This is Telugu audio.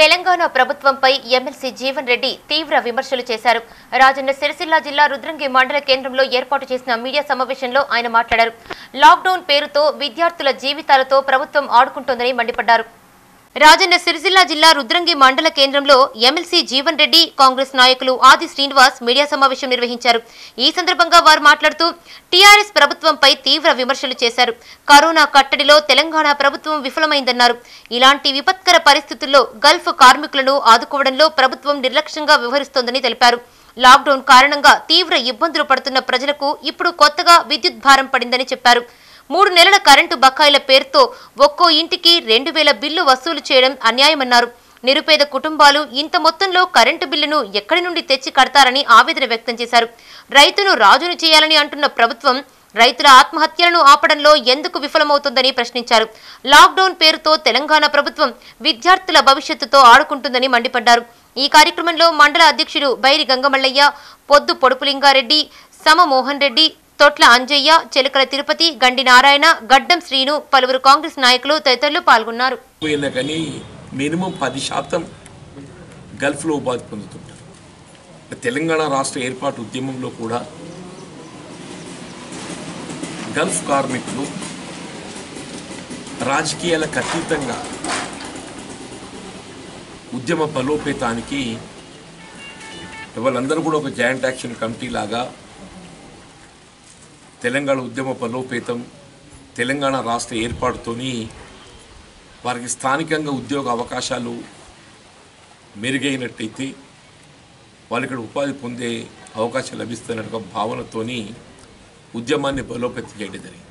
తెలంగాణ ప్రభుత్వంపై ఎమ్మెల్సీ జీవన్ రెడ్డి తీవ్ర విమర్శలు చేశారు రాజన్న సిరిసిల్ల జిల్లా రుద్రంగి మండల కేంద్రంలో ఏర్పాటు చేసిన మీడియా సమావేశంలో ఆయన మాట్లాడారు లాక్డౌన్ పేరుతో విద్యార్థుల జీవితాలతో ప్రభుత్వం ఆడుకుంటోందని మండిపడ్డారు రాజన్న సిరిసిల్ల జిల్లా రుద్రంగి మండల కేంద్రంలో ఎమ్మెల్సీ జీవన్ రెడ్డి కాంగ్రెస్ నాయకులు ఆది శ్రీనివాస్ మీడియా సమావేశం నిర్వహించారు ఈ సందర్భంగా వారు మాట్లాడుతూ టీఆర్ఎస్ ప్రభుత్వంపై తీవ్ర విమర్శలు చేశారు కరోనా కట్టడిలో తెలంగాణ ప్రభుత్వం విఫలమైందన్నారు ఇలాంటి విపత్కర పరిస్థితుల్లో గల్ఫ్ కార్మికులను ఆదుకోవడంలో ప్రభుత్వం నిర్లక్ష్యంగా వ్యవహరిస్తోందని తెలిపారు లాక్డౌన్ కారణంగా తీవ్ర ఇబ్బందులు పడుతున్న ప్రజలకు ఇప్పుడు కొత్తగా విద్యుత్ భారం పడిందని చెప్పారు మూడు నెలల కరెంటు బకాయిల పేరుతో ఒక్కో ఇంటికి రెండు వేల బిల్లు వసూలు చేయడం అన్యాయమన్నారు నిరుపేద కుటుంబాలు ఇంత మొత్తంలో కరెంటు బిల్లును ఎక్కడి నుండి తెచ్చి కడతారని ఆవేదన వ్యక్తం చేశారు రైతును రాజును చేయాలని అంటున్న ప్రభుత్వం రైతుల ఆత్మహత్యలను ఆపడంలో ఎందుకు విఫలమవుతుందని ప్రశ్నించారు లాక్డౌన్ పేరుతో తెలంగాణ ప్రభుత్వం విద్యార్థుల భవిష్యత్తుతో ఆడుకుంటుందని మండిపడ్డారు ఈ కార్యక్రమంలో మండల అధ్యక్షుడు బైరి గంగమల్లయ్య పొద్దు పొడుపులింగారెడ్డి సమ మోహన్ రెడ్డి తొట్ల అంజయ్య చెలకల తిరుపతి గండి నారాయణ గడ్డం శ్రీను పలువురు కాంగ్రెస్ నాయకులు తదితరులు పాల్గొన్నారు పోయినా కానీ మినిమం పది శాతం గల్ఫ్లో ఉపాధి పొందుతుంటారు తెలంగాణ రాష్ట్ర ఏర్పాటు ఉద్యమంలో కూడా గల్ఫ్ కార్మికులు రాజకీయాలకు అతీతంగా ఉద్యమ బలోపేతానికి వాళ్ళందరూ కూడా ఒక జాయింట్ యాక్షన్ కమిటీ లాగా తెలంగాణ ఉద్యమ బలోపేతం తెలంగాణ రాష్ట్ర ఏర్పాటుతోని వారికి స్థానికంగా ఉద్యోగ అవకాశాలు మెరుగైనట్టయితే వాళ్ళు ఇక్కడ ఉపాధి పొందే అవకాశం లభిస్తున్న ఒక భావనతోని ఉద్యమాన్ని బలోపేతం చేయడం జరిగింది